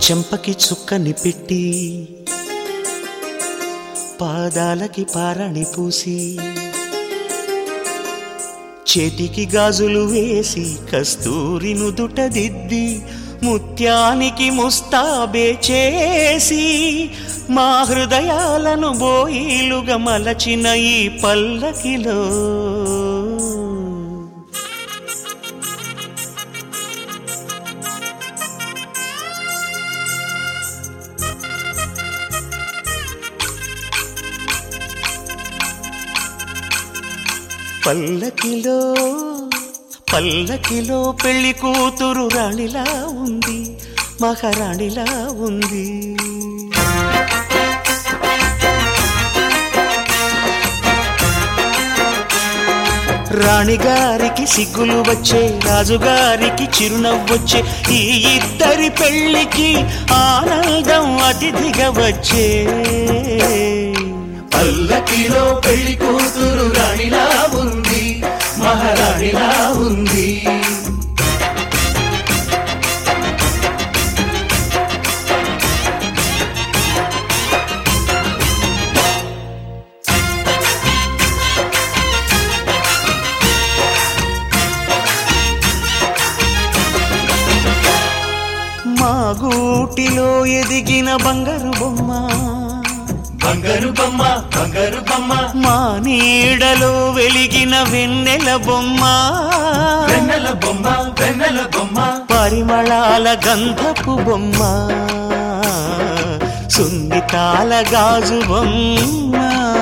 చెంపకి చుక్కని పెట్టి పాదాలకి పారణి పూసి చేతికి గాజులు వేసి కస్తూరి నుదుట దిద్ది ముత్యానికి ముస్తాబే చేసి మా హృదయాలను బోయిలుగా మలచిన ఈ పల్లకిలో పల్లకిలో పల్లకిలో పెళ్లి కూతురు రాణిలా ఉంది మహారాణిలా ఉంది రాణిగారికి సిగ్గులు వచ్చే రాజుగారికి చిరునవ్వొచ్చే ఈ ఇద్దరి పెళ్లికి ఆనందం అతిథిగా వచ్చే పల్లకిలో పెళ్లి కూతురు రాణిలా ఉంది మహారాణిలా ఉంది మా గూటిలో ఎదిగిన బంగారు బొమ్మ బంగారు బొమ్మ బంగారు బొమ్మ మా నీడలో వెలిగిన వెన్నెల బొమ్మ వెన్నెల బొమ్మ వెన్నెల బొమ్మ పరిమళాల గంధపు బొమ్మ సున్నితాల గాజు బొమ్మ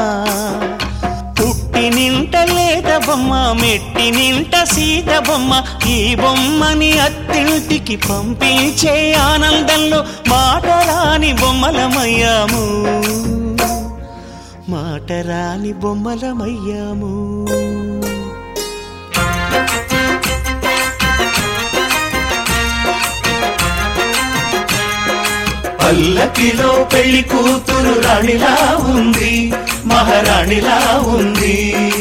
పుట్టి నింట లేత బొమ్మ మెట్టి నింట సీత బొమ్మ ఈ బొమ్మని అత్తింటికి పంపించే ఆనందంలో మాటరాని బొమ్మలమయ్యాము మాటరాని బొమ్మలమయ్యాము పల్లకిలో పెళ్లి కూతురు రాణిలా ఉంది మహారాణిలా ఉంది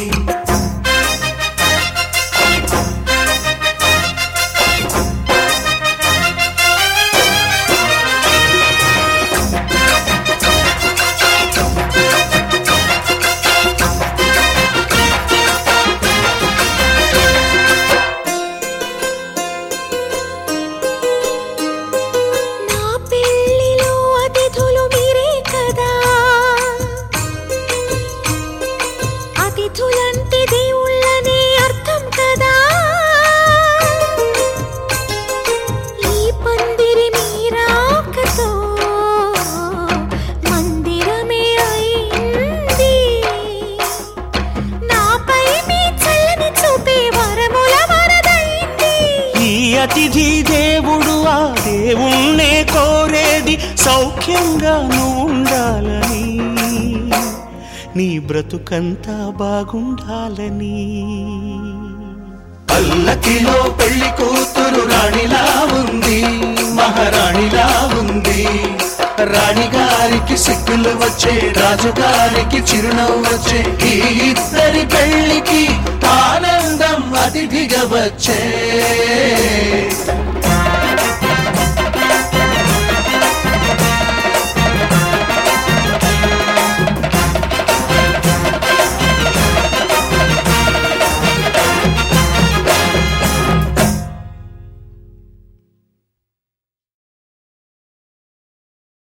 నా పెళ్లిలో అతిథులు మీరే కదా అతిథులంటే దేవుళ్ళనే అర్థం కదా ఈ పందిరి మీరాకతో మందిరమే అయింది నాపై మీ చల్లని చూపే వరముల వరదైంది ఈ అతిథి దేవుడు ఆ దేవుణ్ణే కోరేది సౌఖ్యంగా నువ్వు ఉండాలని నీ బ్రతుకంతా బాగుండాలని పల్లకిలో పెళ్లి కూతురు రాణిలా ఉంది మహారాణిలా ఉంది రాణిగారికి సిగ్గులు వచ్చే రాజుగారికి చిరునవ్వు వచ్చే ఈ ఇద్దరి పెళ్లికి ఆనందం అతిథిగా వచ్చే